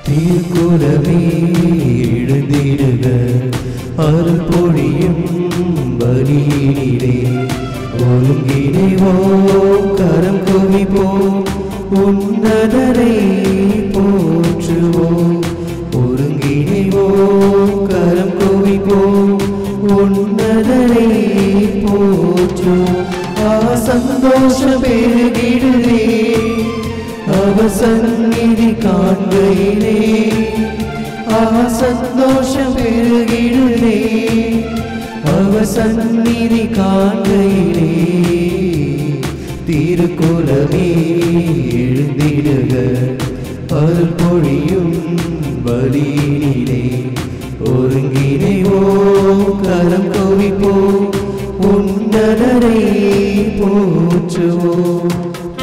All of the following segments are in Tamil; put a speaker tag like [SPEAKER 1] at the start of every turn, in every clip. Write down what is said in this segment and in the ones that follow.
[SPEAKER 1] திருக்குறவே எழுந்திடுக அருள் பொழியும் பலியினிலே ஒருங்கிணைவோம் கரம் குவிப்போம் உன்னதரை போற்றுவோம் ஒருங்கிணைவோம் கரம் குவிப்போம் உன்னதரை போற்றுவோம் ஆ சந்தோஷம் பெருகிடுதே அவ சந்நிதி காண்கையிலே ஆ சந்தோஷம் பெருகிடுதே அவ சந்நிதி காண்கையிலே திருக்குலமே எழுந்திடுக அருள் பொழியும் பலியினிலே ஒருங்கிணைவோ கரம் குவிப்போ உன்னதரை போற்றுவோம்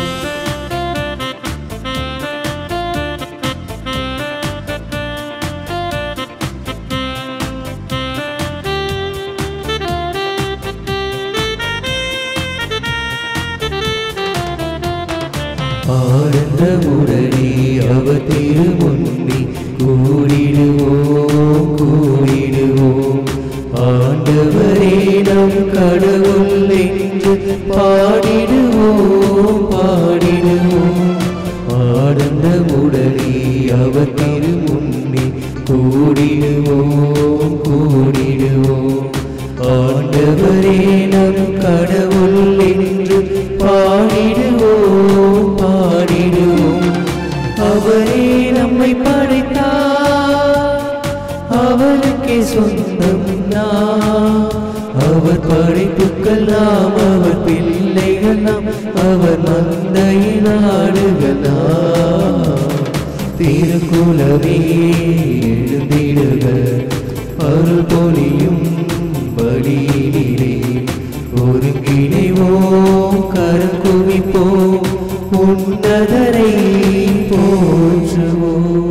[SPEAKER 1] ஆனந்த முரளி அவ திருமுன்னி கூடிடுவோம் கூடிடுவோம் ஆண்டவரே நம் கடவுள் என்று பாடிடுவோம் பாடிடுவோம் ஆனந்த முரளி அவ திருமுன்னி கூடிடுவோம் கூடிடுவோம் ஆண்டவரே நம் கடவுள் என்று பாடிடுவோம் பாடிடுவோம் அவரே நம்மை படைத்தார் அவருக்கே சொந்தம் நாம் அவர் படைப்புக்கள் நாம் அவர் பிள்ளைகள் நாம் அவர் மந்தையின் ஆடுகள் நாம் திருக்குலமே எழுந்திடுக அருள் பொழியும் பலியினிலே ஒருங்கிணைவோம் கரம் குவிப்போம் உன்னதரை போற்றுவோம்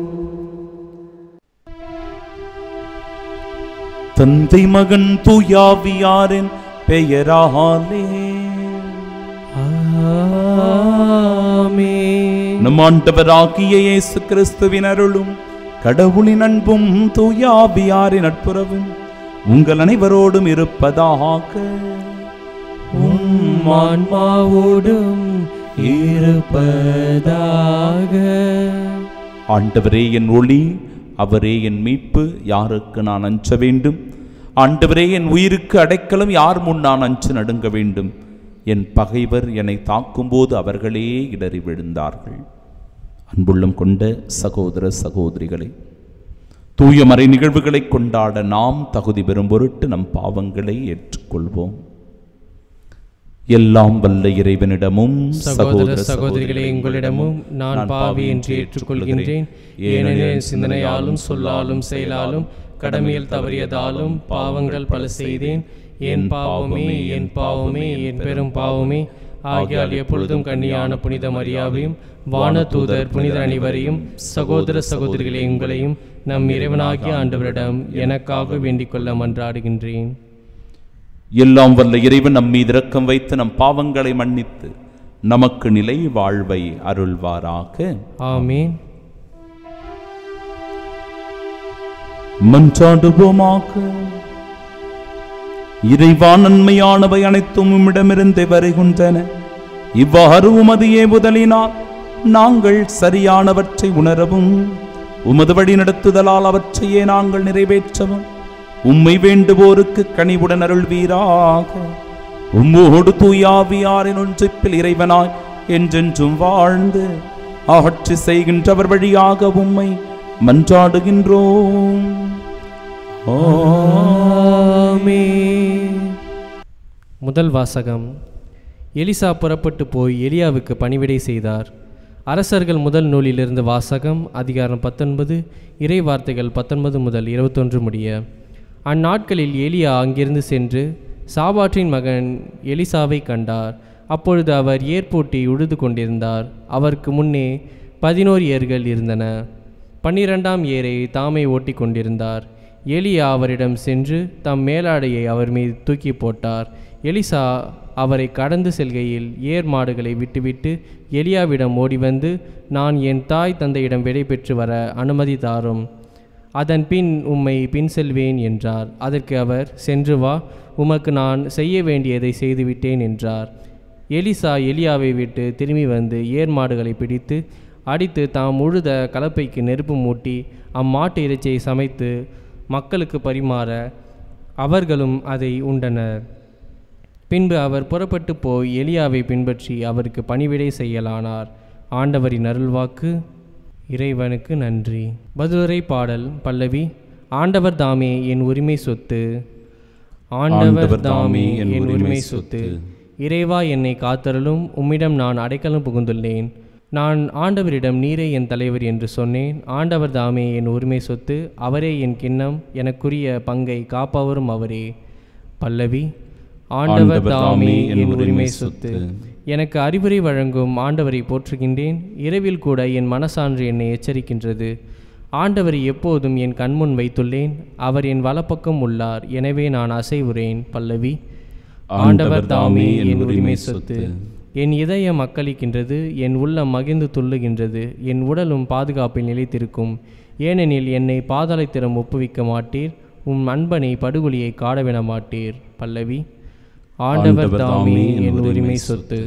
[SPEAKER 2] தந்தை மகன் தூயாவியாரின் பெயராலே
[SPEAKER 1] ஆமென்.
[SPEAKER 2] நம் ஆண்டவராகிய இயேசு கிறிஸ்துவின் அருளும் கடவுளின் அன்பும் தூயாவியாரின் நட்புறவும் உங்கள் அனைவரோடும் இருப்பதாக
[SPEAKER 1] உம் ஆன்மாவோடும் இருப்பதாக
[SPEAKER 2] ஆண்டவரே என் ஒளி அவரே என் மீட்பு யாருக்கு நான் அஞ்ச வேண்டும் ஆண்டவரே என் உயிருக்கு அடைக்கலம் யார் முன் நான் அஞ்சு நடுங்க வேண்டும் என் பகைவர் என்னை தாக்கும்போது அவர்களே இடறி விழுந்தார்கள் அன்புள்ளம் கொண்ட சகோதர சகோதரிகளே தூய மறை நிகழ்வுகளை கொண்டாட நாம் தகுதி பெறும் பொருட்டு நம் பாவங்களை ஏற்றுக்கொள்வோம் எல்லாம் வல்ல இறைவனிடமும்
[SPEAKER 3] சகோதர சகோதரிகளே உங்களிடமும் நான் பாவி என்று ஏற்றுக்கொள்கின்றேன் ஏனெனில் என் சிந்தனையாலும் சொல்லாலும் செயலாலும் கடமையில் தவறியதாலும் பாவங்கள் பல செய்தேன் என் பாவமே என் பாவமே என் பெரும் பாவமே ஆகியால் எப்பொழுதும் கன்னியான புனித மரியாவையும் வானதூதர் புனித அனைவரையும் சகோதர சகோதரிகளே உங்களையும் நம் இறைவனாகிய ஆண்டவரிடம் எனக்காக வேண்டிக் கொள்ள மன்றாடுகின்றேன்
[SPEAKER 2] எல்லாம் வல்ல இறைவன் நம் மீது இரக்கம் வைத்து நம் பாவங்களை மன்னித்து நமக்கு நிலை வாழ்வை அருள்வாராக
[SPEAKER 3] ஆமேன்
[SPEAKER 2] மன்றாடுவோமாக இறைவா நன்மையானவை அனைத்தும் உம்மிடமிருந்தே வருகின்றன இவ்வாறு உமது ஏவுதலினால் நாங்கள் சரியானவற்றை உணரவும் உமது வழி நடத்துதலால் அவற்றையே நாங்கள் நிறைவேற்றவும் உம்மை வேண்டுவோருக்கு கனிவுடன் அருள்வீராக உம்மோடு தூயாவியாரின் ஒன்றிப்பில் இறைவனாய் என்றென்றும் வாழ்ந்து ஆட்சி செய்கின்றவர் வழியாக உம்மை மன்றாடுகின்றோம்
[SPEAKER 1] ஆமென்.
[SPEAKER 3] முதல் வாசகம் எலிசா புறப்பட்டு போய் எலியாவுக்கு பணிவிடை செய்தார் அரசர்கள் முதல் நூலிலிருந்து வாசகம் அதிகாரம் பத்தொன்பது இறை வார்த்தைகள் பத்தொன்பது முதல் இருபத்தொன்று முடிய அந்நாட்களில் எலியா அங்கிருந்து சென்று சாபாற்றின் மகன் எலிசாவை கண்டார் அப்பொழுது அவர் ஏர்பூட்டி உழுது கொண்டிருந்தார் அவருக்கு முன்னே பதினோரு ஏர்கள் இருந்தன பன்னிரண்டாம் ஏரை தாமே ஓட்டி கொண்டிருந்தார் எலியா அவரிடம் சென்று தம் மேலாடையை அவர் மீது தூக்கி போட்டார் எலிசா அவரை கடந்து செல்கையில் ஏர் மாடுகளை விட்டுவிட்டு எலியாவிடம் ஓடி வந்து நான் என் தாய் தந்தையிடம் விடை பெற்று வர அனுமதி தாரும் அதன் பின் உம்மை பின் செல்வேன் என்றார் அதற்கு அவர் சென்று வா உமக்கு நான் செய்ய வேண்டியதை செய்துவிட்டேன் என்றார் எலிசா எலியாவை விட்டு திரும்பி வந்து ஏர் மாடுகளை பிடித்து அடித்து தாம் உழுத கலப்பைக்கு நெருப்பு மூட்டி அம்மாட்டு இறைச்சியை சமைத்து மக்களுக்கு பரிமாற அவர்களும் அதை உண்டனர் பின்பு அவர் புறப்பட்டு போய் எலியாவை பின்பற்றி அவருக்கு பணிவிடை செய்யலானார் ஆண்டவரின் அருள்வாக்கு இறைவனுக்கு நன்றி பதிலுரை பாடல் பல்லவி ஆண்டவர் தாமே என் உரிமை சொத்து ஆண்டவர் தாமே என் உரிமை சொத்து இறைவா என்னை காத்தருளும் உம்மிடம் நான் அடைக்கலம் புகுந்துள்ளேன் நான் ஆண்டவரிடம் நீரே என் தலைவர் என்று சொன்னேன் ஆண்டவர் தாமே என் உரிமை சொத்து அவரே என் கிண்ணம் எனக்குரிய பங்கை காப்பவரும் அவரே பல்லவி ஆண்டவர் தாமே என் உரிமை சொத்து எனக்கு அறிவுரை வழங்கும் ஆண்டவரை போற்றுகின்றேன் இரவில் கூட என் மனசான்று என்னை எச்சரிக்கின்றது ஆண்டவரை எப்போதும் என் கண்முன் வைத்துள்ளேன் அவர் என் வலப்பக்கம் உள்ளார் எனவே நான் அசைவுறேன் பல்லவி ஆண்டவர் தாமே என் உரிமை சொத்து என் இதயம் மக்களிக்கின்றது என் உள்ளம் மகிழ்ந்து துள்ளுகின்றது என் உடலும் பாதுகாப்பில் நிலைத்திருக்கும் ஏனெனில் என்னை பாதாளத்திடம் ஒப்புவிக்க மாட்டீர் உம் அன்பனை படுகொலியை காடவிட மாட்டீர் பல்லவி ஆண்டவர் தாமே என் உரிமை சொத்து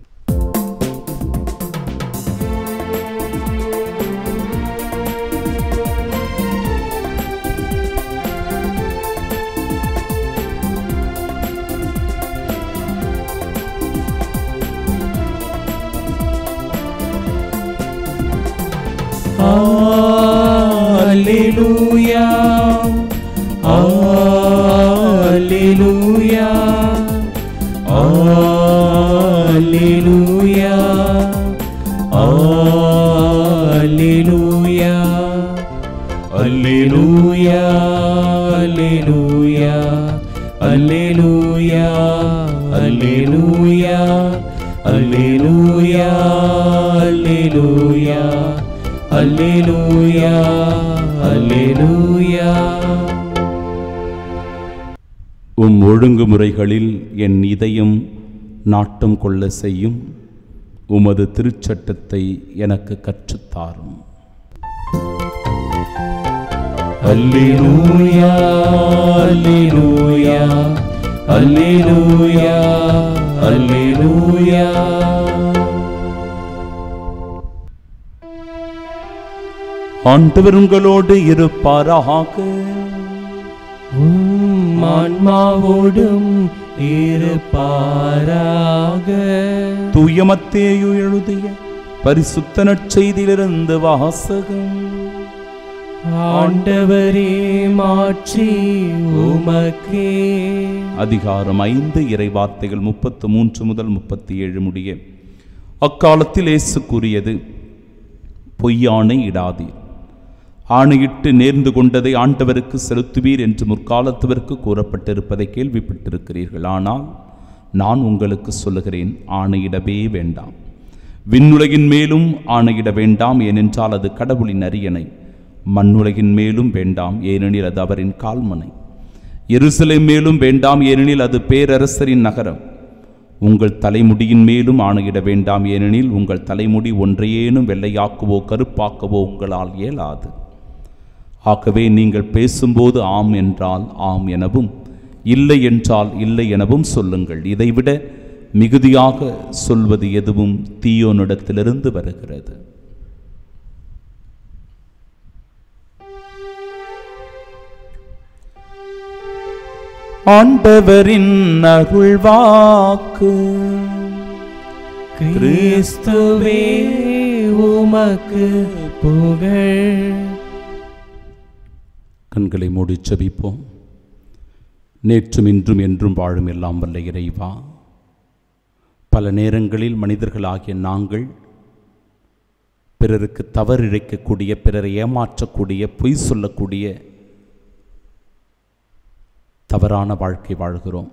[SPEAKER 1] Alleluia. Alleluia. Alleluia. Alleluia. Alleluia. Alleluia. Alleluia. Alleluia. Alleluia. Alleluia. Alleluia. Alleluia.
[SPEAKER 2] உம் ஒழுங்குமுறைகளில் என் இதயம் நாட்டம் கொள்ள செய்யும் உமது திருச்சட்டத்தை எனக்கு கற்றுத்தாரும்
[SPEAKER 1] Alleluia. Alleluia. Alleluia. Alleluia.
[SPEAKER 2] ஆண்டவர் உங்களோடு இருப்பாராக
[SPEAKER 1] உம் ஆன்மாவோடும் இருப்பாராக
[SPEAKER 2] தூயமத்தேயு எழுதிய பரிசுத்த நற்செய்தியிலிருந்து வாசகம்
[SPEAKER 1] ஆண்டவரே மாற்றி உமக்கே
[SPEAKER 2] அதிகாரம் ஐந்து இறை வார்த்தைகள் முப்பத்து மூன்று முதல் முப்பத்தி ஏழு முடிய அக்காலத்தில் இயேசு கூறியது பொய்யானை இடாதீர் ஆணையிட்டு நேர்ந்து கொண்டதை ஆண்டவருக்கு செலுத்துவீர் என்று முற்காலத்தவருக்கு கூறப்பட்டிருப்பதை கேள்விப்பட்டிருக்கிறீர்கள் ஆனால் நான் உங்களுக்கு சொல்லுகிறேன் ஆணையிடவே வேண்டாம் விண்ணுலகின் மேலும் ஆணையிட வேண்டாம் ஏனென்றால் அது கடவுளின் அரியணை மண்ணுலகின் மேலும் வேண்டாம் ஏனெனில் அது அவரின் கால்மனை எருசலேம் மேலும் வேண்டாம் ஏனெனில் அது பேரரசரின் நகரம் உங்கள் தலைமுடியின் மேலும் ஆணையிட வேண்டாம் ஏனெனில் உங்கள் தலைமுடி ஒன்றையேனும் வெள்ளையாக்கவோ கருப்பாக்கவோ உங்களால் இயலாது ஆகவே நீங்கள் பேசும்போது ஆம் என்றால் ஆம் எனவும் இல்லை என்றால் இல்லை எனவும் சொல்லுங்கள் இதைவிட மிகுதியாக சொல்வது எதுவும் தீயோனிடத்திலிருந்து வருகிறது ஆண்டவரின் அருள்வாக்கு
[SPEAKER 1] கிறிஸ்துவே உமக்கு புகழ்
[SPEAKER 2] கண்களை மூடி ஜெபிப்போம் நேற்றும் இன்றும் என்றும் வாழும் எல்லாம் வல்ல இறைவா பல நேரங்களில் மனிதர்களாகிய நாங்கள் பிறருக்கு தவறிழைக்கக்கூடிய பிறரை ஏமாற்றக்கூடிய பொய் சொல்லக்கூடிய தவறான வாழ்க்கை வாழ்கிறோம்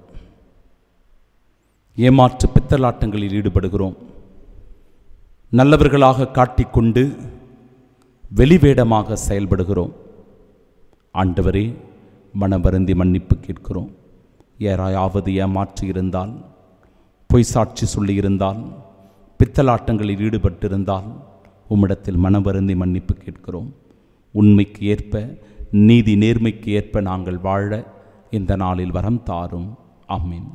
[SPEAKER 2] ஏமாற்று பித்தலாட்டங்களில் ஈடுபடுகிறோம் நல்லவர்களாக காட்டிக்கொண்டு வெளிவேடமாக செயல்படுகிறோம் ஆண்டவரே மனம் வருந்தி மன்னிப்பு கேட்கிறோம் யாராயாவது ஏமாற்றி இருந்தால் பொய் சாட்சி சொல்லியிருந்தால் பித்தலாட்டங்களில் ஈடுபட்டிருந்தால் உம்மிடத்தில் மனவருந்தி மன்னிப்பு கேட்கிறோம் உண்மைக்கு ஏற்ப நீதி நேர்மைக்கு ஏற்ப நாங்கள் வாழ இந்த நாளில் வரம் தாரும் ஆமீன்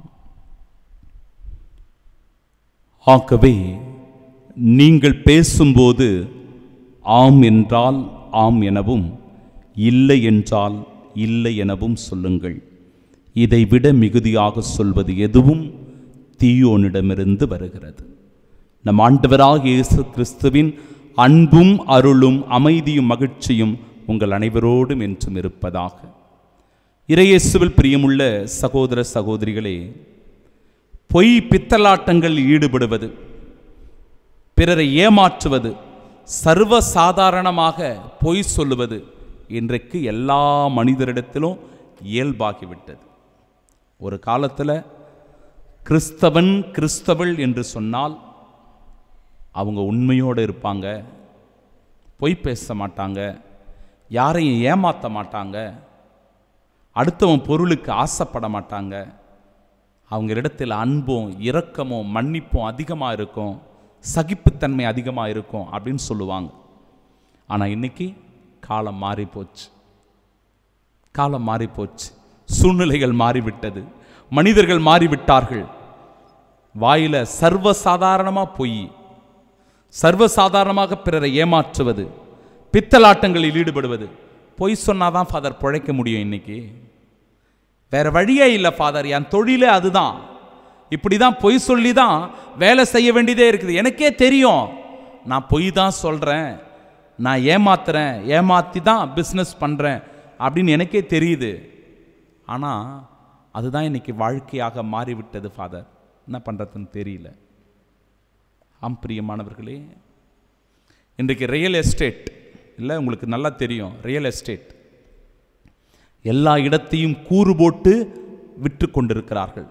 [SPEAKER 2] ஆகவே நீங்கள் பேசும்போது ஆம் என்றால் ஆம் எனவும் இல்லை என்றால் இல்லை எனவும் சொல்லுங்கள் இதைவிட மிகுதியாக சொல்வது எதுவும் தீயோனிடமிருந்து வருகிறது நம் ஆண்டவராக இயேசு கிறிஸ்துவின் அன்பும் அருளும் அமைதியும் மகிழ்ச்சியும் உங்கள் அனைவரோடும் என்றும் இருப்பதாக இறையேசுவில் பிரியமுள்ள சகோதர சகோதரிகளே பொய் பித்தலாட்டங்களில் ஈடுபடுவது பிறரை ஏமாற்றுவது சர்வ சாதாரணமாக பொய் சொல்லுவது இன்றைக்கு எல்லா மனிதரிடத்திலும் இயல்பாகிவிட்டது ஒரு காலத்தில் கிறிஸ்தவன் கிறிஸ்தவள் என்று சொன்னால் அவங்க உண்மையோடு இருப்பாங்க பொய் பேச மாட்டாங்க யாரையும் ஏமாற்ற மாட்டாங்க அடுத்தவன் பொருளுக்கு ஆசைப்பட மாட்டாங்க அவங்களிடத்தில் அன்பும் இரக்கமும் மன்னிப்பும் அதிகமாக இருக்கும் சகிப்புத்தன்மை அதிகமாக இருக்கும் அப்படின்னு சொல்லுவாங்க ஆனால் இன்னைக்கு காலம் மாறி போச்சு காலம் மாறி போச்சு சூழ்நிலைகள் மாறிவிட்டது மனிதர்கள் மாறிவிட்டார்கள் வாயில சர்வசாதாரணமாக பொய் சர்வசாதாரணமாக பிறரை ஏமாற்றுவது பித்தலாட்டங்களில் ஈடுபடுவது பொய் சொன்னாதான் ஃபாதர் பிழைக்க முடியும் இன்னைக்கு வேற வழியே இல்லை ஃபாதர் என் தொழிலே அதுதான் இப்படி தான் பொய் சொல்லி தான் வேலை செய்ய வேண்டியதே இருக்குது எனக்கே தெரியும் நான் பொய் தான் சொல்கிறேன் நான் ஏமாத்துறேன் ஏமாற்றி தான் பிஸ்னஸ் பண்ணுறேன் அப்படின்னு எனக்கே தெரியுது ஆனால் அதுதான் இன்னைக்கு வாழ்க்கையாக மாறிவிட்டது ஃபாதர் என்ன பண்ணுறதுன்னு தெரியல ஆம் பிரியமானவர்களே இன்றைக்கு ரியல் எஸ்டேட் இல்லை உங்களுக்கு நல்லா தெரியும் ரியல் எஸ்டேட் எல்லா இடத்தையும் கூறு போட்டு விற்று கொண்டிருக்கிறார்கள்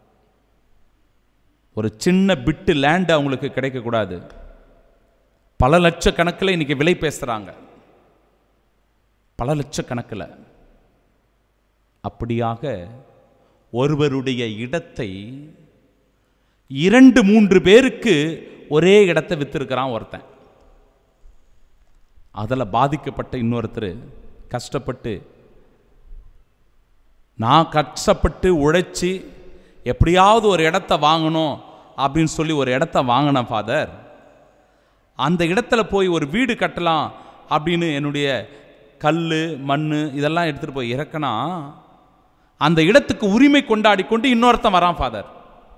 [SPEAKER 2] ஒரு சின்ன பிட்டு லேண்ட் அவங்களுக்கு கிடைக்கக்கூடாது பல லட்சக்கணக்கில் இன்னைக்கு விலை பேசுகிறாங்க பல லட்சக்கணக்கில் அப்படியாக ஒருவருடைய இடத்தை இரண்டு மூன்று பேருக்கு ஒரே இடத்தை வித்திருக்கிறான் ஒருத்தன் அதில் பாதிக்கப்பட்ட இன்னொருத்தர் கஷ்டப்பட்டு நான் கஷ்டப்பட்டு உழைச்சி எப்படியாவது ஒரு இடத்த வாங்கணும் அப்படின்னு சொல்லி ஒரு இடத்த வாங்கினேன் ஃபாதர் அந்த இடத்துல போய் ஒரு வீடு கட்டலாம் அப்படின்னு என்னுடைய கல் மண் இதெல்லாம் எடுத்துகிட்டு போய் இறக்கினா அந்த இடத்துக்கு உரிமை கொண்டாடி கொண்டு இன்னொருத்தன் வரான் ஃபாதர்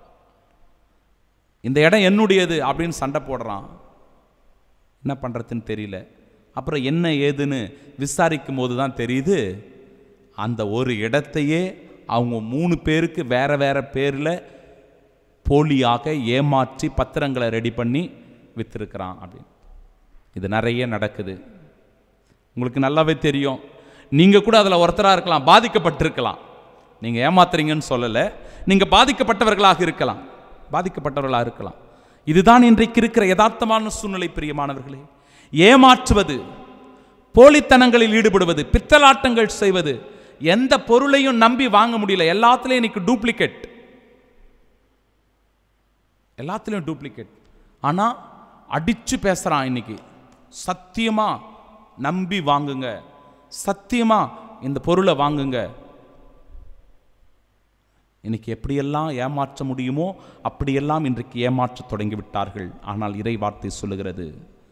[SPEAKER 2] இந்த இடம் என்னுடையது அப்படின்னு சண்டை போடுறான் என்ன பண்ணுறதுன்னு தெரியல அப்புறம் என்ன ஏதுன்னு விசாரிக்கும் போது தான் தெரியுது அந்த ஒரு இடத்தையே அவங்க மூணு பேருக்கு வேற வேற பேரில் போலியாக ஏமாற்றி பத்திரங்களை ரெடி பண்ணி விற்றுருக்கிறான் அப்படின்னு இது நிறைய நடக்குது உங்களுக்கு நல்லாவே தெரியும் நீங்கள் கூட அதில் ஒருத்தராக இருக்கலாம் பாதிக்கப்பட்டிருக்கலாம் நீங்கள் ஏமாத்துறீங்கன்னு சொல்லலை நீங்கள் பாதிக்கப்பட்டவர்களாக இருக்கலாம் பாதிக்கப்பட்டவர்களாக இருக்கலாம் இதுதான் இன்றைக்கு இருக்கிற யதார்த்தமான சூழ்நிலை பிரியமானவர்களே ஏமாற்றுவது போலித்தனங்களில் ஈடுபடுவது பித்தலாட்டங்கள் செய்வது எந்த பொருளையும் நம்பி வாங்க முடியல எல்லாத்துலேயும் இன்னைக்கு டூப்ளிகேட் எல்லாத்துலேயும் டூப்ளிகேட் ஆனால் அடிச்சு பேசுகிறான் இன்னைக்கு சத்தியமா நம்பி வாங்குங்க சத்தியமா இந்த பொருளை வாங்குங்க இன்னைக்கு எப்படியெல்லாம் ஏமாற்ற முடியுமோ அப்படியெல்லாம் இன்றைக்கு ஏமாற்றத் தொடங்கி விட்டார்கள் ஆனால் இறை வார்த்தை சொல்லுகிறது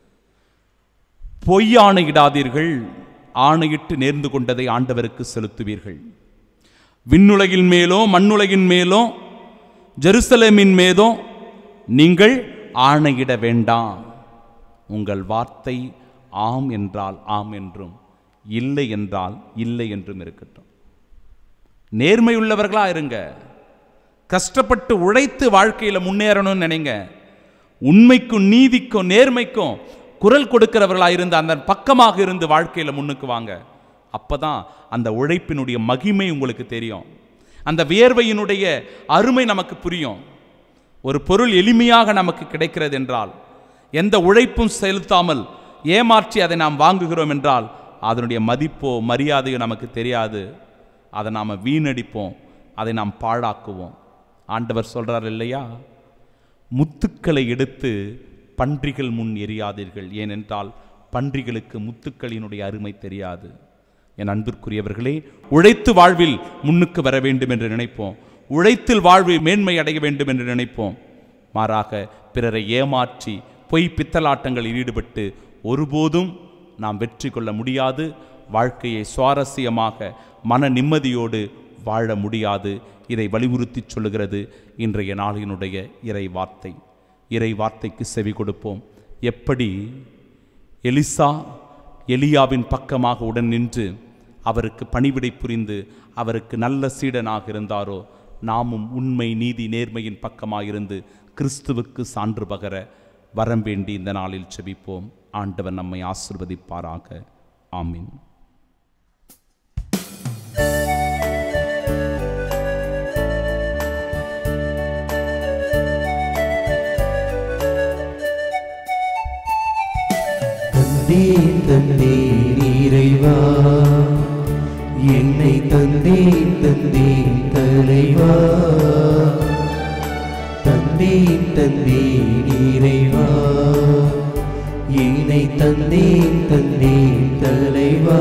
[SPEAKER 2] பொய் ஆணையிடாதீர்கள் ஆணையிட்டு நேர்ந்து கொண்டதை ஆண்டவருக்கு செலுத்துவீர்கள் விண்ணுலகின் மேலோ மண்ணுலகின் மேலோ ஜெருசலேமின் மேதோ நீங்கள் ஆணையிட வேண்டாம் உங்கள் வார்த்தை ஆம் என்றால் ஆம் என்றும் இல்லை என்றால் இல்லை என்றும் இருக்கட்டும் நேர்மையுள்ளவர்களா இருங்க கஷ்டப்பட்டு உழைத்து வாழ்க்கையில் முன்னேறணும்னு நினைங்க உண்மைக்கும் நீதிக்கும் நேர்மைக்கும் குரல் கொடுக்கிறவர்களா இருந்து அந்த பக்கமாக இருந்து வாழ்க்கையில் முன்னுக்கு வாங்க அப்பதான் அந்த உழைப்பினுடைய மகிமை உங்களுக்கு தெரியும் அந்த வியர்வையினுடைய அருமை நமக்கு புரியும் ஒரு பொருள் எளிமையாக நமக்கு கிடைக்கிறது என்றால் எந்த உழைப்பும் செலுத்தாமல் ஏமாற்றி அதை நாம் வாங்குகிறோம் என்றால் அதனுடைய மதிப்போ மரியாதையோ நமக்கு தெரியாது அதை நாம் வீணடிப்போம் அதை நாம் பாழாக்குவோம் ஆண்டவர் சொல்றார் இல்லையா முத்துக்களை எடுத்து பன்றிகள் முன் எறியாதீர்கள் ஏனென்றால் பன்றிகளுக்கு முத்துக்களினுடைய அருமை தெரியாது என் அன்பிற்குரியவர்களே உழைத்து வாழ்வில் முன்னுக்கு வர வேண்டும் என்று நினைப்போம் உழைத்தில் வாழ்வில் மேன்மை அடைய வேண்டும் என்று நினைப்போம் மாறாக பிறரை ஏமாற்றி பொய் பித்தலாட்டங்களில் ஈடுபட்டு ஒருபோதும் நாம் வெற்றி கொள்ள முடியாது வாழ்க்கையை சுவாரஸ்யமாக மன நிம்மதியோடு வாழ முடியாது இதை வலியுறுத்தி சொல்லுகிறது இன்றைய நாளினுடைய இறை வார்த்தை இறை வார்த்தைக்கு செவி கொடுப்போம் எப்படி எலிசா எலியாவின் பக்கமாக உடன் நின்று அவருக்கு பணிவிடை புரிந்து அவருக்கு நல்ல சீடனாக இருந்தாரோ நாமும் உண்மை நீதி நேர்மையின் பக்கமாயிருந்து கிறிஸ்துவுக்கு சான்று பகர வரம் வேண்டி இந்த நாளில் செபிப்போம் ஆண்டவர் நம்மை ஆசிர்வதிப்பாராக ஆமீன்
[SPEAKER 1] தந்தேன் தந்தேன் இறைவா என்னை தந்தேன் தந்தேன் தலைவா தந்தேன் தந்தேன் இறைவா என்னை தந்தேன் தந்தேன் தலைவா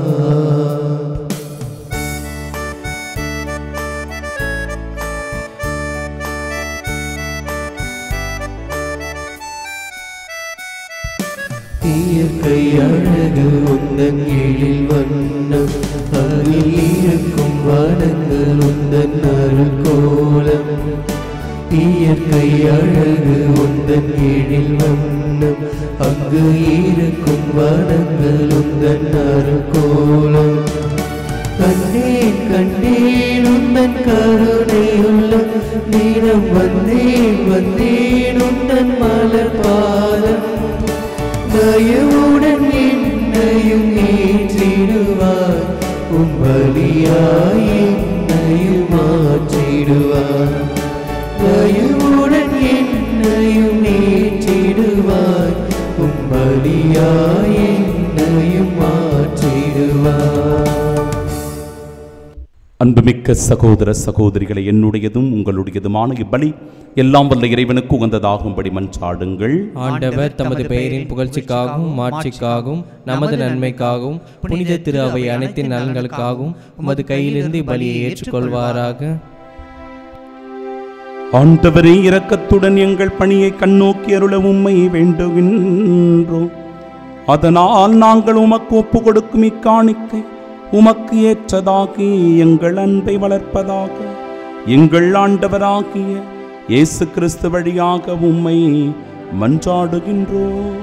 [SPEAKER 1] இயற்கை அழகு உந்தன் எழில் வண்ணம் அதில் இருக்கும் வனங்கள் உந்தன் அருள் கோலம் இயற்கை அழகு உந்தன் எழில் வண்ணம் அங்கு இருக்கும் வனங்கள் உந்தன் அருள் கோலம் கண்டேன் கண்டேன் உந்தன் கருணையுள்ள தினம் வந்தேன் வந்தேன் உந்தன் மலர் பாதம் தயவுடன் என்னையும் ஏற்றிடுவார் உன் வழியாய் என்னையும் மாற்றிடுவார் தயவுடன் என்னையும் ஏற்றிடுவார் உன் வழியாய் என்னையும் மாற்றிடுவார்
[SPEAKER 2] அன்புமிக்க சகோதர சகோதரிகளை என்னுடையதும் உங்களுடையதுமான இப்பலி எல்லாம் வல்ல இறைவனுக்கு உகந்ததாகும்படி மன்றாடுங்கள்
[SPEAKER 3] ஆண்டவர் தமது பெயரின் புகழ்ச்சிக்காகவும் மாட்சிக்காகவும் நமது நன்மைக்காகவும் புனித திரு அவை அனைத்தின் நலன்களுக்காகவும் உமது கையிலிருந்து பலியை ஏற்றுக்கொள்வாராக
[SPEAKER 2] ஆண்டவரே இரக்கத்துடன் எங்கள் பணியை கண்ணோக்கி அருள உம்மை வேண்டுகின்றோம் அதனால் நாங்கள் உமக்கு ஒப்பு கொடுக்கும் இக்காணிக்கை உமக்கு ஏற்றதாகி எங்கள் அன்பை வளர்ப்பதாக எங்கள் ஆண்டவராகிய இயேசு கிறிஸ்து வழியாக உம்மை மன்றாடுகின்றோம்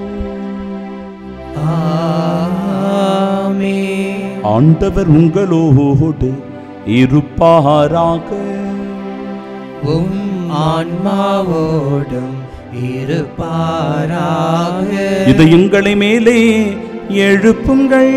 [SPEAKER 1] ஆமென்.
[SPEAKER 2] ஆண்டவர் உங்களோடு இருப்பாராக
[SPEAKER 1] உம் ஆன்மாவோடும் இருப்பாராக
[SPEAKER 2] இதயங்களை மேலே எழுப்புங்கள்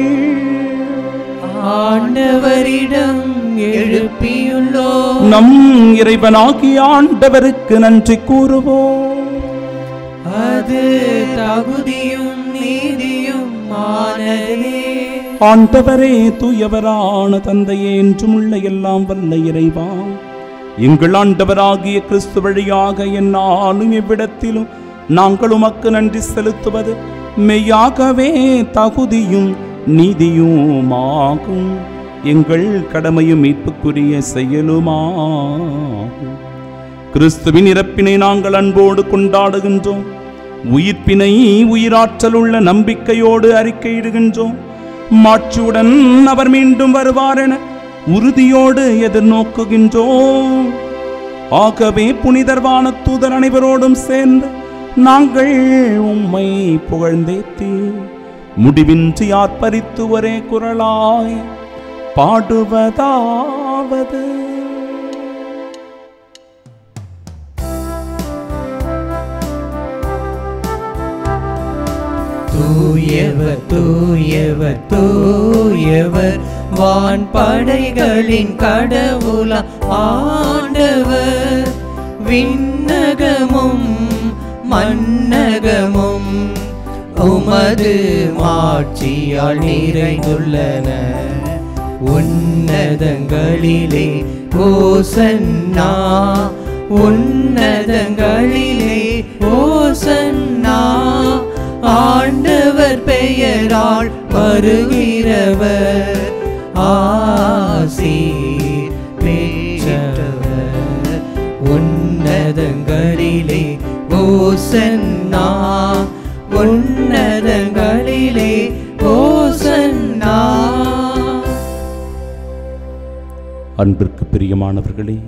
[SPEAKER 1] ஆண்டவரிடம் எழுப்பியுள்ளோ
[SPEAKER 2] நம் இறைவனாகிய ஆண்டவருக்கு நன்றி கூறுவோம்
[SPEAKER 1] அது தகுதியும் நீதியும் ஆனதே
[SPEAKER 2] ஆண்டவரே தூயவரான தந்தையே என்றும் உள்ள எல்லாம் வல்ல இறைவா எங்கள் ஆண்டவராகிய கிறிஸ்து வழியாக என்னாலும் எவ்விடத்திலும் நாங்கள் உமக்கு நன்றி செலுத்துவது மெய்யாகவே தகுதியும் நீதியுமாகும் எங்கள் கடமையும் மீட்புக்குரிய செயலுமாகும் கிறிஸ்துவின் இறப்பினை நாங்கள் அன்போடு கொண்டாடுகின்றோம் உயிர்ப்பினை உயிராற்றல் உள்ள நம்பிக்கையோடு அறிக்கையிடுகின்றோம் மாட்சியுடன் அவர் மீண்டும் வருவார் என உறுதியோடு எதிர்நோக்குகின்றோம் ஆகவே புனிதர்வான தூதர் அனைவரோடும் சேர்ந்து நாங்கள் உம்மை புகழ்ந்தேத்தி முடிவின்றி ஆர்ப்பரித்து ஒரே குரலாய் பாடுவதாவது
[SPEAKER 1] தூயவர் தூயவர் தூயவர் வான் படைகளின் கடவுளா ஆண்டவர் விண்ணகமும் மன்னகமும் உமது மாட்சியால் நிறைந்துள்ளன உன்னதங்களிலே ஓசன்னா உன்னதங்களிலே ஓசன்னா ஆண்டவர் பெயரால் வருகிறவர் ஆசீர் பெற்றவர் உன்னதங்களிலே ஓசன்னா உன்னதங்களிலே ஓசன்னா
[SPEAKER 2] அன்பிற்கு பிரியமானவர்களே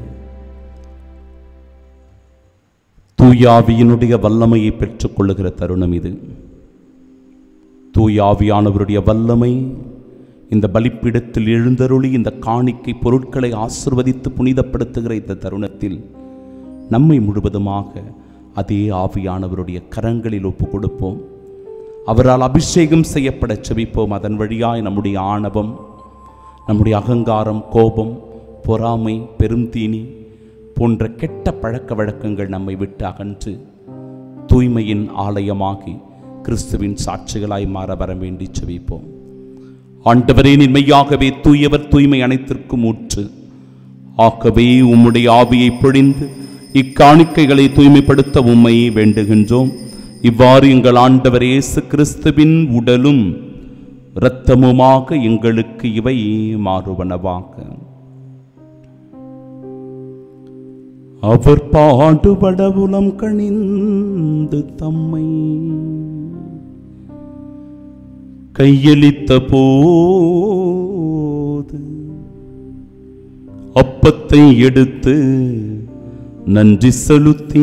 [SPEAKER 2] தூயாவியினுடைய வல்லமையை பெற்றுக்கொள்ளுகிற தருணம் இது தூயாவியானவருடைய வல்லமை இந்த பலிப்பீடத்தில் எழுந்தருளி இந்த காணிக்கை பொருட்களை ஆசிர்வதித்து புனிதப்படுத்துகிற இந்த தருணத்தில் நம்மை முழுவதுமாக அதே ஆவியானவருடைய கரங்களில் ஒப்பு கொடுப்போம் அவரால் அபிஷேகம் செய்யப்பட செபிப்போம் அதன் வழியாய் நம்முடைய ஆணவம் நம்முடைய அகங்காரம் கோபம் பொறாமை பெருந்தீனி போன்ற கெட்ட பழக்க வழக்கங்கள் நம்மை விட்டு அகன்று தூய்மையின் ஆலயமாகி கிறிஸ்துவின் சாட்சிகளாய் மாற வர வேண்டி செவிப்போம் ஆண்டவரே நின்மையாகவே தூயவர் தூய்மை அனைத்திற்கும் ஊற்று ஆகவே உம்முடைய ஆவியை பொழிந்து இக்காணிக்கைகளை தூய்மைப்படுத்த உம்மை வேண்டுகின்றோம் இவ்வாறு எங்கள் ஆண்டவர் இயேசு கிறிஸ்துவின் உடலும் இரத்தமுமாக எங்களுக்கு இவை மாறுவனவாக அவர் பாடுபட உலம் கணிந்து தம்மை கையளித்த போது அப்பத்தை எடுத்து நன்றி செலுத்தி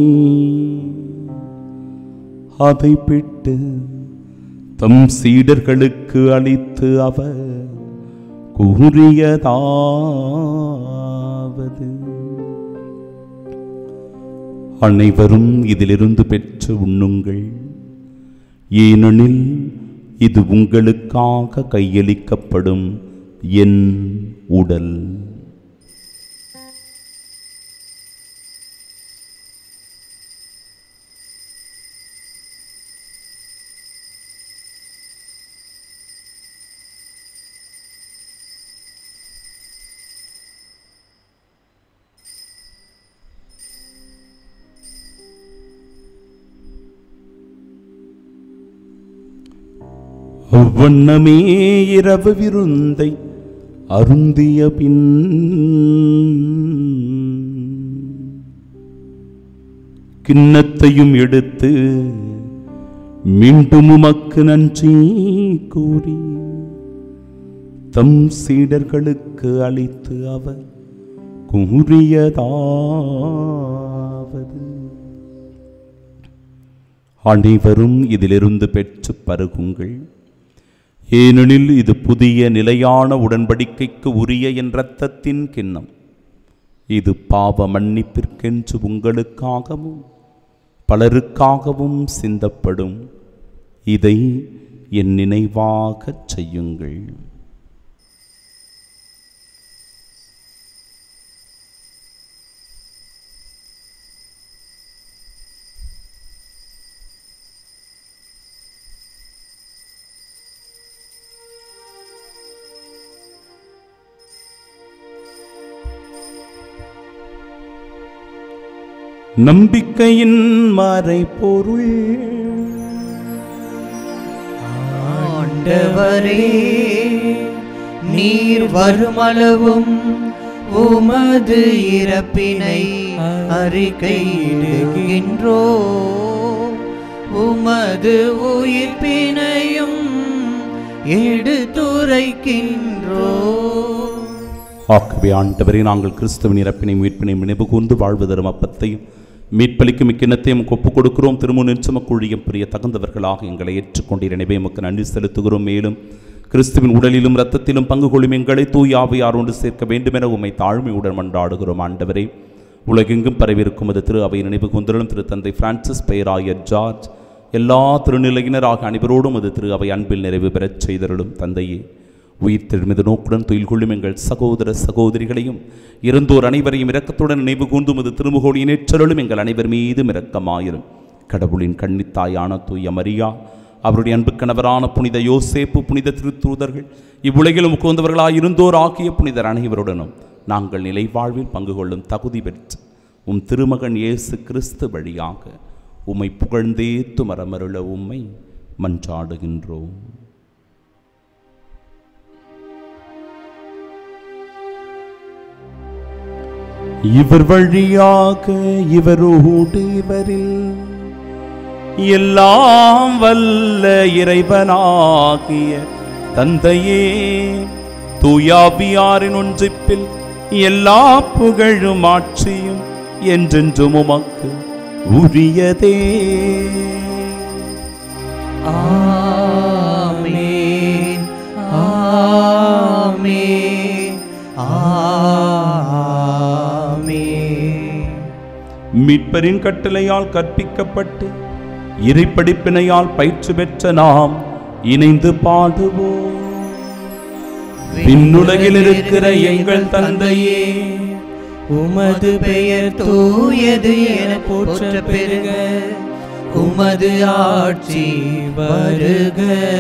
[SPEAKER 2] அதை பிட்டு தம் சீடர்களுக்கு அளித்து அவர் கூறியதாவது அனைவரும் இதிலிருந்து பெற்று உண்ணுங்கள் ஏனெனில் இது உங்களுக்காக கையளிக்கப்படும் என் உடல் அவ்வண்ணமே இரவு விருந்தை அருந்திய பின் கிண்ணத்தையும் எடுத்து மீண்டும் உமக்கு நன்றி கூறி தம் சீடர்களுக்கு அளித்து அவர் கூறியதாவது அனைவரும் இதிலிருந்து பெற்று பருகுங்கள் ஏனெனில் இது புதிய நிலையான உடன்படிக்கைக்கு உரிய என் இரத்தத்தின் கிண்ணம் இது பாவ மன்னிப்பிற்கென்று உங்களுக்காகவும் பலருக்காகவும் சிந்தப்படும் இதை என் நினைவாகச் செய்யுங்கள் நம்பிக்கையின் மறைபொருள்
[SPEAKER 1] ஆண்டவரே நீர் வருமளவும் உமது இறப்பினை அறிக்கையிடுகின்றோ உமது உயிர்ப்பினையும் எடுத்துரைக்கின்றோ
[SPEAKER 2] ஆகவே ஆண்டவரே நாங்கள் கிறிஸ்துவின் இறப்பினை மீட்பினை நினைவு கூர்ந்து வாழ்வு தரும் அப்பத்தையும் மீட்பளிக்கும் இக்கிண்ணத்தையும் ஒப்புக் கொடுக்கிறோம் திரும்ப நிச்சமக்குழியும் பிரிய தகுந்தவர்களாக எங்களை ஏற்றுக்கொண்டீர் எனவே எமக்கு நன்றி செலுத்துகிறோம் மேலும் கிறிஸ்துவின் உடலிலும் இரத்தத்திலும் பங்கு கொள்ளும் எங்களை தூய் ஆவியாரோடு சேர்க்க வேண்டுமென உம்மை தாழ்மையுடன் மன்றாடுகிறோம் ஆண்டவரே உலகெங்கும் பரவியிருக்கும் அது திரு அவை நினைவு கொண்டிருளும் திரு தந்தை பிரான்சிஸ் பெயராயர் ஜார்ஜ் எல்லா திருநிலையினராக அனைவரோடும் அது திரு அவை அன்பில் நிறைவு பெறச் செய்தருளும் தந்தையே உயிர் தெழுமிது நோக்குடன் துயில் கொள்ளும் எங்கள் சகோதர சகோதரிகளையும் இறந்தோர் அனைவரையும் இரக்கத்துடன் நினைவு கூர்ந்தும் அது திருமுகோடியின் ஏற்றருளும் எங்கள் அனைவர் மீதும் இரக்கமாயிரும் கடவுளின் கன்னித்தாயான தூய மரியா அவருடைய அன்பு கணவரான புனித யோசேப்பு புனித திருத்தூதர்கள் இவ்வுலகிலும் உகந்தவர்களாய் இருந்தோர் ஆகிய புனிதர் அனைவருடனும் நாங்கள் நிலை வாழ்வில் பங்கு கொள்ளும் தகுதி பெற்று உம் திருமகன் இயேசு கிறிஸ்து வழியாக உம்மை புகழ்ந்தேத்து மரமருள உம்மை மன்றாடுகின்றோம் இவர் வழியாக இவரோடு இவரில் எல்லாம் வல்ல இறைவனாகிய தந்தையே தூயாவியாரின் ஒன்றிப்பில் எல்லா புகழும் ஆட்சியும் என்றென்றும் உமக்கு உரியதே
[SPEAKER 1] ஆமென் ஆமென் ஆமென்
[SPEAKER 2] மீட்பரின் கட்டளையால் கற்பிக்கப்பட்டு இறைப்படிப்பினையால் பயிற்சி பெற்ற நாம் இணைந்து பாடுவோம் விண்ணுலகில் இருக்கிற எங்கள் தந்தையே
[SPEAKER 1] உமது பெயர் தூயது என போற்ற பெருக உமது ஆட்சி வருக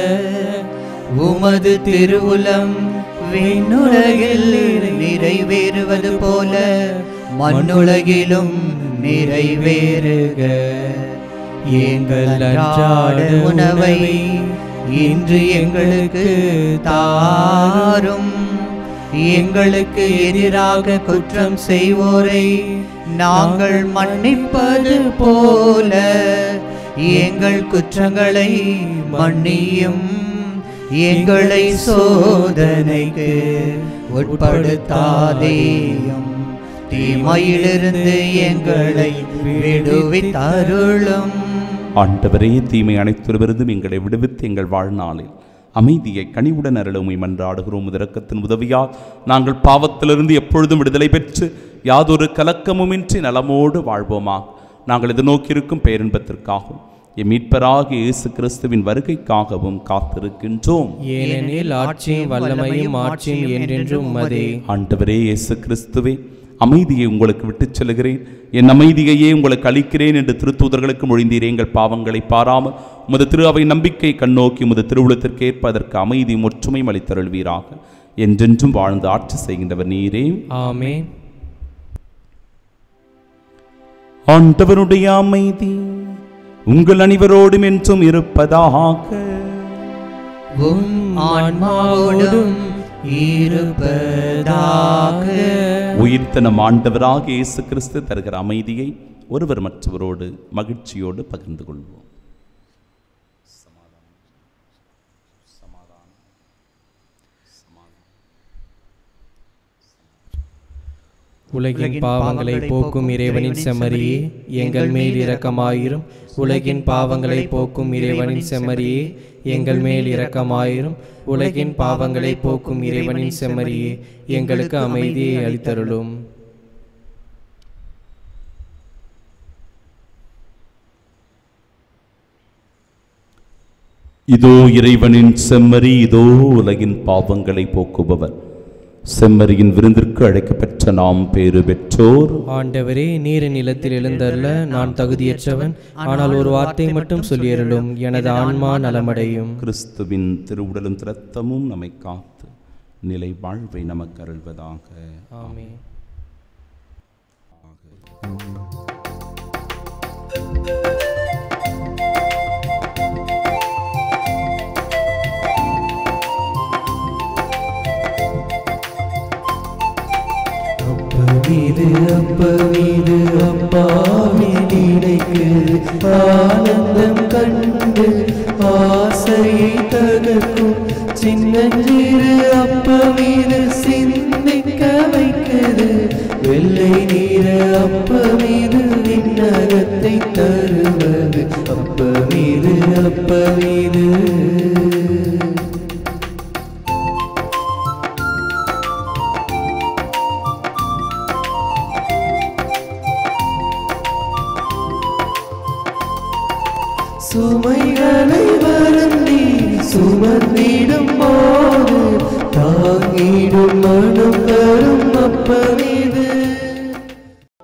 [SPEAKER 1] உமது திருவுலம் விண்ணுலகில் நிறைவேறுவது போல மண்ணுலகிலும் நிறைவேறுக எங்கள் அன்றாட உணவை இன்று எங்களுக்கு தாரும் எங்களுக்கு எதிராக குற்றம் செய்வோரை நாங்கள் மன்னிப்பது போல எங்கள் குற்றங்களை மன்னியும் எங்களை சோதனைக்கு உட்படுத்தாதேயும் தீமையிலிருந்து எங்களை விடுவித்தருளும்
[SPEAKER 2] ஆண்டவரே தீமை அனைத்திலிருந்தும் எங்களை விடுவித்து எங்கள் வாழ்நாளில் அமைதியை கனிவுடன் அருளுமை மன்றாடுகிறோம் இரக்கத்தின் உதவியால் நாங்கள் பாவத்திலிருந்து எப்பொழுதும் விடுதலை பெற்று யாதொரு கலக்கமுமின்றி நலமோடு வாழ்வோமா நாங்கள் எதிர்நோக்கியிருக்கும் பேரின்பத்திற்காகவும் எம் மீட்பராகிய இயேசு கிறிஸ்துவின் வருகைக்காகவும் காத்திருக்கின்றோம்
[SPEAKER 3] ஏனெனில் ஆட்சியும் வல்லமையும் ஆட்சியும் என்றென்றும் உமதே
[SPEAKER 2] ஆண்டவரே இயேசு கிறிஸ்துவே அமைதியை உங்களுக்கு விட்டுச் செல்கிறேன் என் அமைதியையே உங்களுக்கு அளிக்கிறேன் என்று திருத்தூதர்களுக்கு மொழிந்தீரே எங்கள் பாவங்களை பாராமல் உமது திரு அவை நம்பிக்கை கண்ணோக்கி உமது திருவுளத்திற்கு ஏற்ப அதற்கு அமைதியும் ஒற்றுமையும் அளித்தருள்வீராக என்றென்றும் வாழ்ந்து ஆட்சி செய்கின்றவர் நீரே
[SPEAKER 3] ஆமென்
[SPEAKER 2] ஆண்டவருடைய அமைதி உங்கள் அனைவரோடும் என்றும் இருப்பதாக
[SPEAKER 1] உம் ஆன்மாவோடும் இருப்பதாக
[SPEAKER 2] உயிர்த்த நம் ஆண்டவராக இயேசு கிறிஸ்து தருகிற அமைதியை ஒருவர் மற்றவரோடு மகிழ்ச்சியோடு பகிர்ந்து கொள்வோம்
[SPEAKER 3] உலகின் பாவங்களை போக்கும் இறைவனின் செம்மறியே எங்கள் மேல் இரக்கமாயிரும் உலகின் பாவங்களை போக்கும் இறைவனின் செம்மறியே எங்கள் மேல் இரக்கமாயிரும் உலகின் பாவங்களை போக்கும் இறைவனின் செம்மறியே எங்களுக்கு அமைதியை அளித்தருளும்
[SPEAKER 2] இதோ இறைவனின் செம்மறி இதோ உலகின் பாவங்களை போக்குபவர் செம்மறியின் விருந்திற்கு அழைக்கப்பெற்ற நாம் பேறு பெற்றோர்
[SPEAKER 3] ஆண்டவரே நீர் நிலத்தில் எழுந்தருள நான் தகுதியற்றவன் ஆனால் ஒரு வார்த்தை மட்டும் சொல்லியருளும் எனது ஆன்மா நலமடையும்
[SPEAKER 2] கிறிஸ்துவின் திருவுடலும் திரத்தமும் நம்மை காத்து நிலை வாழ்வை நமக்கு அருள்வதாக
[SPEAKER 3] ஆமென்
[SPEAKER 1] அப்பமீது அப்பமீது அப்பாவி நினைக்கு ஆனந்தம் கண்டு ஆசையை தகர்க்கும் சின்னஞ்சிறு அப்பமீது சிந்திக்க வைக்கிறது வெள்ளை நீர அப்பமீது விண்ணகத்தை தருவது அப்பமீது அப்பமீது சுமைகளை வருந்தி சுமந்திடும் போது தாங்கிடும் மனம் தரும் அப்பமீது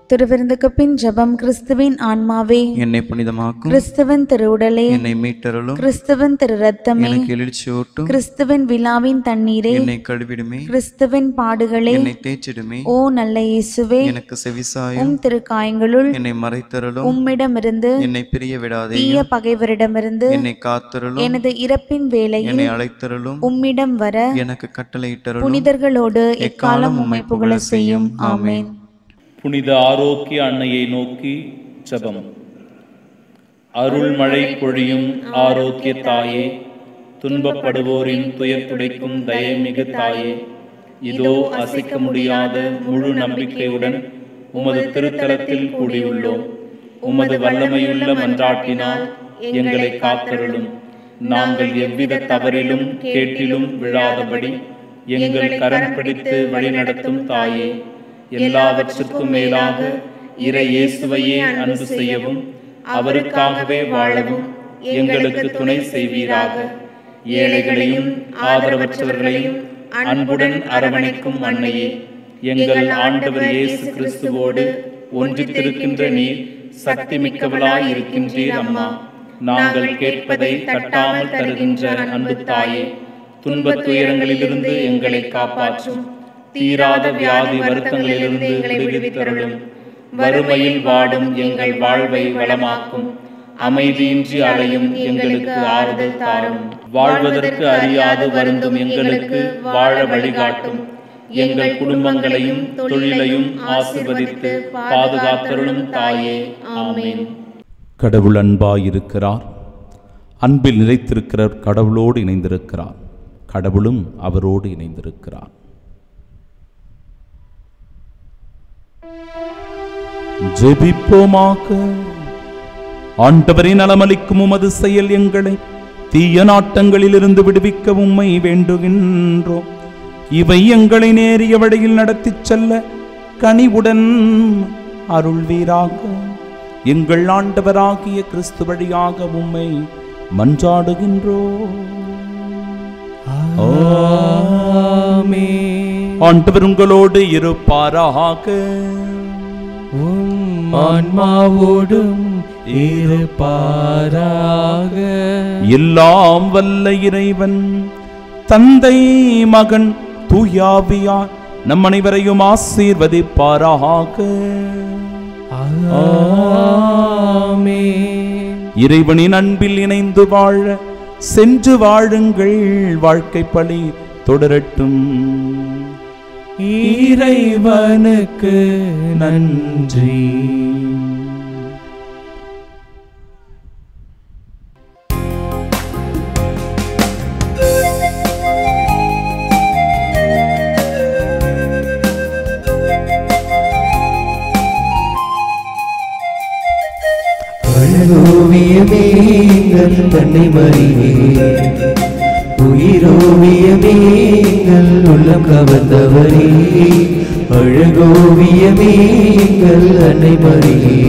[SPEAKER 4] திருவிருந்துக்கு பின் ஜெபம் கிறிஸ்துவின் ஆன்மாவே
[SPEAKER 5] என்னை புனிதமாக்கும்
[SPEAKER 4] கிறிஸ்துவின் திருவுடலே
[SPEAKER 5] என்னை மீட்டருளும்
[SPEAKER 4] கிறிஸ்துவின் திரு ரத்தமே
[SPEAKER 5] எனக்கு எழுச்சியூட்டும்
[SPEAKER 4] கிறிஸ்துவின் விழாவின் தண்ணீரே
[SPEAKER 5] என்னை கழுவிடுமே
[SPEAKER 4] கிறிஸ்துவின் பாடுகளே
[SPEAKER 5] என்னை தேய்ச்சிடுமே
[SPEAKER 4] ஓ நல்ல இயேசுவே
[SPEAKER 5] எனக்கு செவிசாயும்
[SPEAKER 4] உம் திருக்காயங்களுள்
[SPEAKER 5] என்னை மறைத்தருளும்
[SPEAKER 4] உம்மிடமிருந்து
[SPEAKER 5] என்னை பிரிய விடாதே
[SPEAKER 4] தீய பகைவரிடமிருந்து
[SPEAKER 5] என்னை காத்தருளும்
[SPEAKER 4] எனது இறப்பின் வேளையில்
[SPEAKER 5] என்னை அழைத்தருளும்
[SPEAKER 4] உம்மிடம் வர
[SPEAKER 5] எனக்கு கட்டளையிட்டருளும்
[SPEAKER 4] புனிதர்களோடு எக்காலம் உம்மை புகழ செய்யும் ஆமென்
[SPEAKER 2] புனித ஆரோக்கிய அன்னையை நோக்கி ஜெபம் அருள்மழை பொழியும் ஆரோக்கிய தாயே துன்பப்படுவோரின் துயர் துடைக்கும் தயமிகு தாயே இதோ அசைக்க முடியாத முழு நம்பிக்கையுடன் உமது திருத்தலத்தில் கூடியுள்ளோம் உமது வல்லமையுள்ள மன்றாட்டினால் எங்களை காத்தருளும் நாங்கள் எவ்வித தவறிலும் கேட்டிலும் விழாதபடி எங்கள் கரம் பிடித்து வழிநடத்தும் தாயே எல்லாவற்றுக்கும் மேலாக இறை இயேசுவையே அன்பு செய்யவும் அவருக்காகவே வாழவும் எங்களுக்கு துணை செய்வீராக ஏழைகளையும் ஆதரவற்றவர்களையும் அன்புடன் அரவணைக்கும் அன்னையே எங்கள் ஆண்டவர் இயேசு கிறிஸ்துவோடு ஒன்றித்திருக்கின்ற நீர் சக்தி மிக்கவளாய் இருக்கின்றீர் அம்மா நாங்கள் கேட்பதை தட்டாமல் தருகின்ற அன்பு தாயே துன்பத் துயரங்களிலிருந்து எங்களை காப்பாற்றும் தீராத வியாதி வருத்தங்களிலிருந்து எங்களை விடுவித்தருளும் வறுமையில் வாடும் எங்கள் வாழ்வை வளமாக்கும் அமைதியின்றி அலையும் எங்களுக்கு ஆறுதல் தாரும் வாழ்வதற்கு அறியாது வருந்தும் எங்களுக்கு வாழ வழிகாட்டும் எங்கள் குடும்பங்களையும் தொழிலையும் ஆசிர்வதித்து பாதுகாத்தருளும் தாயே ஆமென் கடவுள் அன்பாயிருக்கிறார் அன்பில் நிலைத்திருக்கிறவர் கடவுளோடு இணைந்திருக்கிறார் கடவுளும் அவரோடு இணைந்திருக்கிறார் ஜெபிப்போமாக ஆண்டவரே நலமளிக்கும் உமது செயல் எங்களை தீய நாட்டங்களிலிருந்து விடுவிக்க உம்மை வேண்டுகின்றோம் இவை எங்களை நேரிய வழியில் நடத்திச் செல்ல கனிவுடன் அருள்வீராக எங்கள் ஆண்டவராகிய கிறிஸ்து வழியாக உம்மை மன்றாடுகின்றோம்
[SPEAKER 1] ஆமென்.
[SPEAKER 2] ஆண்டவர் உங்களோடு இருப்பாராக
[SPEAKER 1] உம் ஆன்மாவோடும் இருப்பாராக
[SPEAKER 2] எல்லாம் வல்ல இறைவன் தந்தை மகன் தூயாவியார் நம் அனைவரையும் ஆசீர்வதிப்பாராக
[SPEAKER 1] ஆமென்.
[SPEAKER 2] இறைவனின் அன்பில் இணைந்து வாழ சென்று வாழுங்கள் வாழ்க்கை பழி தொடரட்டும்
[SPEAKER 1] இறைவனுக்கு நன்றி அழகோவியமே எங்கள் தன்னை மறியே உயிரோவியமே எங்கள் உள்ளம் கவர்ந்தவரே அழகோவியமே எங்கள் அன்னை மறியே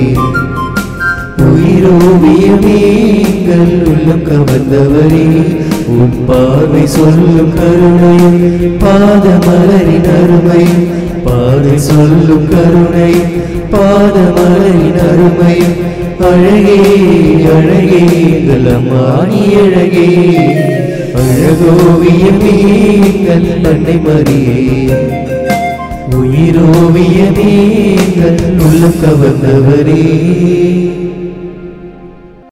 [SPEAKER 1] உயிரோவியமே எங்கள் உள்ளம் கவர்ந்தவரே உன் பார்வை சொல்லும் கருணையும் பாதமலரின் அருமையும் பாதை சொல்லும் கருணையும் பாதமலரின் அருமையும் அழகே அழகே எங்கள் அம்மாணி அழகே அழகோவியமே எங்கள் அன்னை மரியே உயிரோவியமே எங்கள் உள்ளம் கவர்ந்தவரே